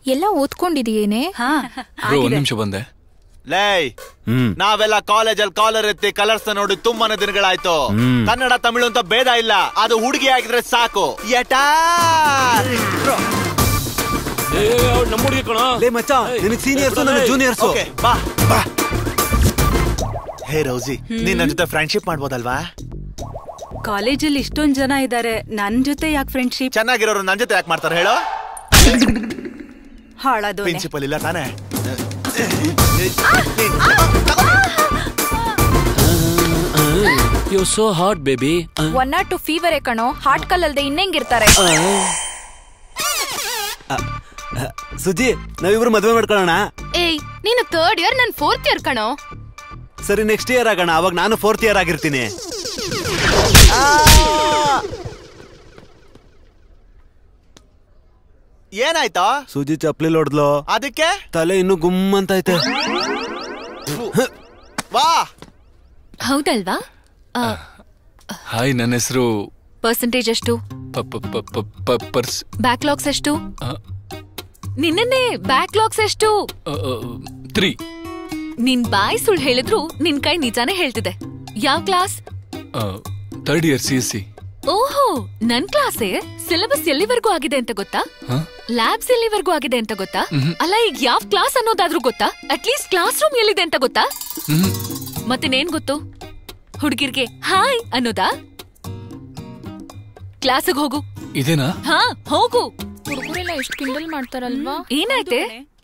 ಎಲ್ಲ ಓದ್ಕೊಂಡಿದೀಯೇನೆ ಹಾ ಬ್ರೋ ಒಂದ್ ನಿಮಿಷ ಬಂದೆ ಲೇ ನಾವೆಲ್ಲ ಕಾಲೇಜಲ್ಲಿ ಕಾಲರ್ ಎತ್ತಿ ಕಲರ್ಸ್ ನೋಡಿ ತುಂಬಾನೇ ದಿನಗಳಾಯ್ತು ಕನ್ನಡ ತಮಿಳು ಅಂತ ಭೇದ ಇಲ್ಲ ಅದು ಹುಡುಗಿ ಆಗಿದ್ರೆ ಸಾಕು ಯಟಾ ನಮ್ಮ ಹುಡುಗಿ ಕಣ ಲೇ ಮಚ್ಚ ನಿನಗೆ ಸೀನಿಯರ್ಸ್ ನನಗೆ ಜೂನಿಯರ್ಸ್ ಓಕೆ ಬಾ ಬಾ ಹೇ ರೋಸಿ ನೀನ್ ನನ್ ಜೊತೆ ಫ್ರೆಂಡ್ಶಿಪ್ ಮಾಡ್ಬೋದಲ್ವಾ ಕಾಲೇಜಲ್ಲಿ ಇಷ್ಟೊಂದ್ ಜನ ಇದ್ದಾರೆ ನನ್ ಜೊತೆ ಯಾಕೆ ಫ್ರೆಂಡ್ಶಿಪ್ ಚೆನ್ನಾಗಿರೋರು ನನ್ ಜೊತೆ ಯಾಕೆ ಮಾಡ್ತಾರೆ ಹೇಳೋ ಹಾಳಾದೋನೆ ಪ್ರಿನ್ಸಿಪಲ್ ಇಲ್ಲ ತಾನೇ you so hot baby one not two ಫೀವರೇ ಕಣೋ ಹಾರ್ಟ್ ಕಲ್ಲಲ್ದೆ ಇನ್ನೆಂಗಿರ್ತಾರೆ ಸುಜಿ ನಾವಿಬ್ರು ಮದ್ವೆ ಮಾಡ್ಕೊಳ್ಳೋಣ ಏಯ್ ನೀನು ಥರ್ಡ್ ಇಯರ್ ನನ್ ಫೋರ್ತ್ ಇಯರ್ ಕಣೋ ಸರಿ ನೆಕ್ಸ್ಟ್ ಇಯರ್ ಆಗೋಣ ಅವಾಗ ನಾನು ಫೋರ್ತ್ ಇಯರ್ ಆಗಿರ್ತೀನಿ ಏನಾಯ್ತಾ ಸುಜಿ ಚಪ್ಲಿ ಹೊಡ್ದ್ಲು ಅದಕ್ಕೆ ತಲೆ ಇನ್ನು ಗುಮ್ ಅಂತ ಐತೆ ವಾ ಹೌದಲ್ವಾ ಹಾಯ್ ನನ್ನ ಹೆಸರು ಪರ್ಸೆಂಟೇಜ್ ಎಷ್ಟು ಪರ್ಸ್ ಬ್ಯಾಕ್ಲಾಗ್ಸ್ ಎಷ್ಟು ನಿನ್ನೆ ಬ್ಯಾಕ್ಲಾಗ್ಸ್ ಎಷ್ಟು ತ್ರೀ ನಿನ್ ಬಾಯ್ ಸುಳ್ಳು ಹೇಳಿದ್ರು ನಿನ್ ಕೈ ನಿಜಾನೇ ಹೇಳ್ತಿದೆ ಯಾವ class third year C S C ಓಹೋ ನನ್ ಕ್ಲಾಸೇ ಸಿಲೆಬಸ್ ಎಲ್ಲಿವರೆಗೂ ಆಗಿದೆ ಅಂತ ಗೊತ್ತಾ ಲ್ಯಾಬ್ಸ್ ಎಲ್ಲಿವರೆಗೂ ಆಗಿದೆ ಅಂತ ಗೊತ್ತಾ ಅಲ್ಲ ಈಗ ಯಾವ ಕ್ಲಾಸ್ ಅನ್ನೋದಾದ್ರೂ ಗೊತ್ತಾ ಅಟ್ಲೀಸ್ಟ್ ಕ್ಲಾಸ್ ರೂಮ್ ಎಲ್ಲಿದೆ ಅಂತ ಗೊತ್ತಾ ಮತ್ತಿನ್ನೇನ್ ಗೊತ್ತು ಹುಡುಗಿರ್ಗೆ ಹಾಯ್ ಅನ್ನೋದಾ ಕ್ಲಾಸಿಗೆ ಹೋಗು ಇದೇನಾ ಹಾ ಹೋಗು ಹುಡುಗರೆಲ್ಲ ಎಷ್ಟು ಕಿಂಡಲ್ ಮಾಡ್ತಾರಲ್ವಾ ಏನಾಯ್ತೆ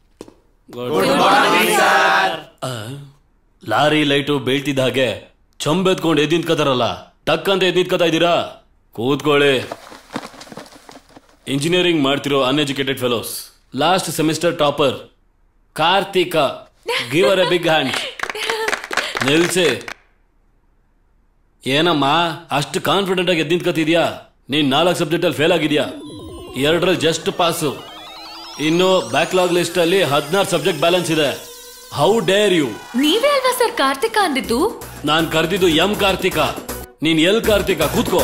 ಲಾರಿ ಲೈಟು ಬೀಳ್ತಿದ್ದ ಹಾಗೆ ಚಂಬೆತ್ಕೊಂಡು ಎದ್ದು ನಿಂತ್ಕೋತಾರಲ್ಲ ಟಕ್ ಅಂತ ಎದ್ದು ನಿಂತ್ಕೋತಾ ಇದ್ದೀರಾ ಕೂತ್ಕೊಳ್ಳಿ ಇಂಜಿನಿಯರಿಂಗ್ ಮಾಡ್ತಿರೋ uneducated fellows last semester topper Karthika give her a big hand ನಿಲ್ಸಿ ಏನಮ್ಮ ಅಷ್ಟು ಕಾನ್ಫಿಡೆಂಟ್ ಆಗಿ ಎದ್ದು ನಿಂತ್ಕೋತಿದ್ಯಾ ನೀನ್ ನಾಲ್ಕು ಸಬ್ಜೆಕ್ಟ್ ಅಲ್ಲಿ ಫೇಲ್ ಆಗಿದ್ಯಾ ಎರಡರಲ್ಲಿ ಜಸ್ಟ್ ಪಾಸು ಇನ್ನು ಬ್ಯಾಕ್ಲಾಗ್ ಲಿಸ್ಟ್ ಅಲ್ಲಿ ಹದಿನಾರು ಸಬ್ಜೆಕ್ಟ್ ಬ್ಯಾಲೆನ್ಸ್ ಇದೆ ಹೌ ಡೇರ್ ಯು ನೀವೇ ಅಲ್ವಾ ಸರ್ ಕಾರ್ತಿಕ ಅಂದಿದ್ದು ನಾನ್ ಕರೆದಿದ್ದು ಎಂ ಕಾರ್ತಿಕ ನೀನ್ ಎಲ್ ಕಾರ್ತಿಕ ಕೂತ್ಕೋ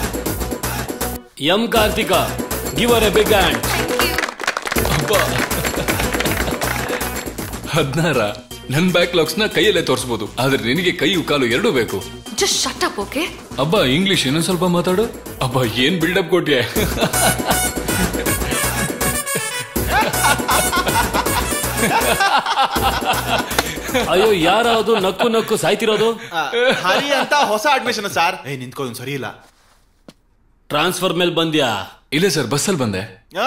M Karthika give her a big hand ಹದ್ನಾರ ನನ್ ಬ್ಯಾಕ್ಲಾಗ್ಸ್ ನ ಕೈಯಲ್ಲೇ ತೋರಿಸಬಹುದು ಆದ್ರೆ ನಿನಗೆ ಕೈಯು ಕಾಲು ಎರಡೂ ಬೇಕು ಜಸ್ಟ್ ಶಟ್ ಅಪ್ ಓಕೆ ಅಬ್ಬಾ ಇಂಗ್ಲಿಷ್ ಇನ್ನೊಂದ್ ಸ್ವಲ್ಪ ಮಾತಾಡು ಅಬ್ಬಾ ಏನ್ ಬಿಲ್ಡಪ್ ಕೊಟ್ಯೆ ಅಯ್ಯೋ ಯಾರದು ನಕ್ಕು ನಕ್ಕು ಸಾಯ್ತಿರೋದು ಹರಿ ಅಂತ ಹೊಸ ಅಡ್ಮಿಷನ್ ಸರ್ ಏ ನಿಂತ್ಕೊ ಇವ್ನು ಸರಿ ಇಲ್ಲ ಟ್ರಾನ್ಸ್ಫರ್ ಮೇಲೆ ಬಂದ್ಯಾ ಇಲ್ಲ ಸರ್ ಬಸ್ಸಲ್ಲಿ ಬಂದೆ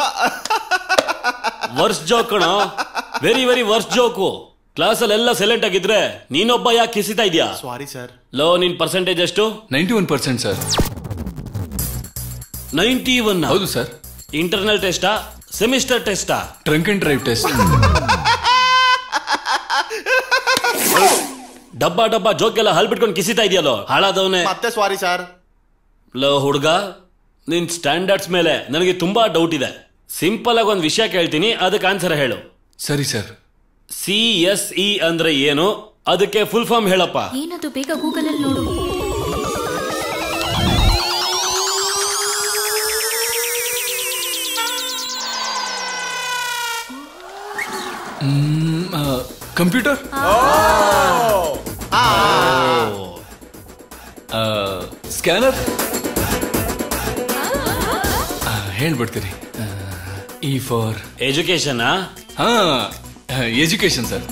ವರ್ಸ್ ಜೋಕ್ ಕಣೋ ವೆರಿ ವೆರಿ ವರ್ಸ್ ಜೋಕು ಕ್ಲಾಸಲ್ಲಿ ಎಲ್ಲ ಸೈಲೆಂಟ್ ಆಗಿದ್ರೆ ನೀನೊಬ್ಬ ಯಾಕೆ ಕಿಸಿತಾ ಇದ್ಯಾ ಸಾರಿ ಸರ್ ಲೋ ನಿನ್ ಪರ್ಸೆಂಟೇಜ್ ಎಷ್ಟು ninety one percent sir ninety one ಹೌದು ಸರ್ ಇಂಟರ್ನಲ್ ಟೆಸ್ಟಾ ಸೆಮಿಸ್ಟರ್ ಟೆಸ್ಟಾ ಟ್ರಂಕ್ ಅಂಡ್ ಡ್ರೈವ್ ಟೆಸ್ಟ್ ಡಬ್ಬ ಡಬ್ಬ ಜೋಕ್ ಎಲ್ಲ ಹಲ್ ಬಿಟ್ಕೊಂಡು ಕಿಸಿತಾ ಇದೆಯಲ್ಲೋ ಹಾಳಾದವನೇ ಮತ್ತೆ ಸಾರಿ ಸರ್ ಲೋ ಹುಡುಗ ನಿನ್ ಸ್ಟ್ಯಾಂಡರ್ಡ್ಸ್ ಮೇಲೆ ನನಗೆ ತುಂಬಾ ಡೌಟ್ ಇದೆ ಸಿಂಪಲ್ ಆಗಿ ಒಂದು ವಿಷಯ ಕೇಳ್ತೀನಿ ಅದಕ್ಕೆ ಆನ್ಸರ್ ಹೇಳು ಸರಿ ಸರ್ ಸಿ ಎಸ್ ಇ ಅಂದ್ರೆ ಏನು ಅದಕ್ಕೆ ಫುಲ್ ಫಾರ್ಮ್ ಹೇಳಪ್ಪ ಏನದು ಬೇಗ ಗೂಗಲ್ ಅಲ್ಲಿ ನೋಡು ಕಂಪ್ಯೂಟರ್ ಸ್ಕ್ಯಾನರ್ ಹೇಳ್ಬಿಡ್ತೀರಿ ಇ ಫಾರ್ ಎಜುಕೇಶನ್ ಹಾ ಎಜುಕೇಶನ್ ಸರ್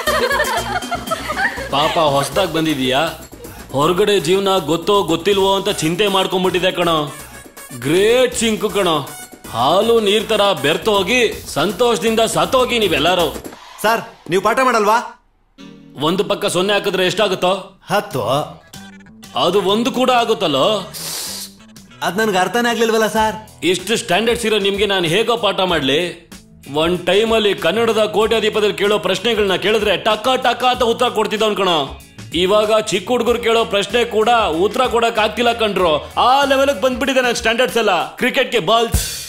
ಪಾಪ ಹೊಸದಾಗಿ ಬಂದಿದೀಯಾ ಹೊರಗಡೆ ಜೀವನ ಗೊತ್ತೋ ಗೊತ್ತಿಲ್ವೋ ಅಂತ ಚಿಂತೆ ಮಾಡ್ಕೊಂಡ್ಬಿಟ್ಟಿದೆ ಕಣೋ ಗ್ರೇಟ್ ಸಿಂಕು ಕಣೋ ಹಾಲು ನೀರ್ ತರ ಬೆರ್ತೋಗಿ ಸಂತೋಷದಿಂದ ಸತ್ತೋಗಿ ನೀವೆಲ್ಲರೂ ಸರ್ ನೀವು ಪಾಠ ಮಾಡಲ್ವಾ ಒಂದು ಪಕ್ಕ ಸೊನ್ನೆ ಹಾಕಿದ್ರೆ ಎಷ್ಟಾಗುತ್ತೋ ಹತ್ತು ಅದು ಒಂದು ಕೂಡ ಆಗುತ್ತಲ್ಲೋ ಅದ್ ನನ್ಗೆ ಅರ್ಥನೇ ಆಗ್ಲಿಲ್ವಲ್ಲ ಸರ್ ಇಷ್ಟು ಸ್ಟ್ಯಾಂಡರ್ಡ್ಸ್ ಇರೋ ನಿಮ್ಗೆ ನಾನು ಹೇಗೋ ಪಾಠ ಮಾಡ್ಲಿ ಒಂದ್ ಟೈಮಲ್ಲಿ ಕನ್ನಡದ ಕೋಟ್ಯಾಧಿಪತಿಗಳು ಕೇಳೋ ಪ್ರಶ್ನೆಗಳನ್ನ ಕೇಳಿದ್ರೆ ಟಕ ಟಕ ಅಂತ ಉತ್ತರ ಕೊಡ್ತಿದ್ದವನ್ ಕಣೋ ಇವಾಗ ಚಿಕ್ಕ ಹುಡುಗರು ಕೇಳೋ ಪ್ರಶ್ನೆ ಕೂಡ ಉತ್ತರ ಕೊಡಕ್ ಆಗ್ತಿಲ್ಲ ಕಣ್ರು ಆ ಲೆವೆಲ್ಗೆ ಬಂದ್ಬಿಟ್ಟಿದೆ ನನ್ನ ಸ್ಟ್ಯಾಂಡರ್ಡ್ಸ್ ಎಲ್ಲ ಕ್ರಿಕೆಟ್ಗೆ ಬಾಲ್ಸ್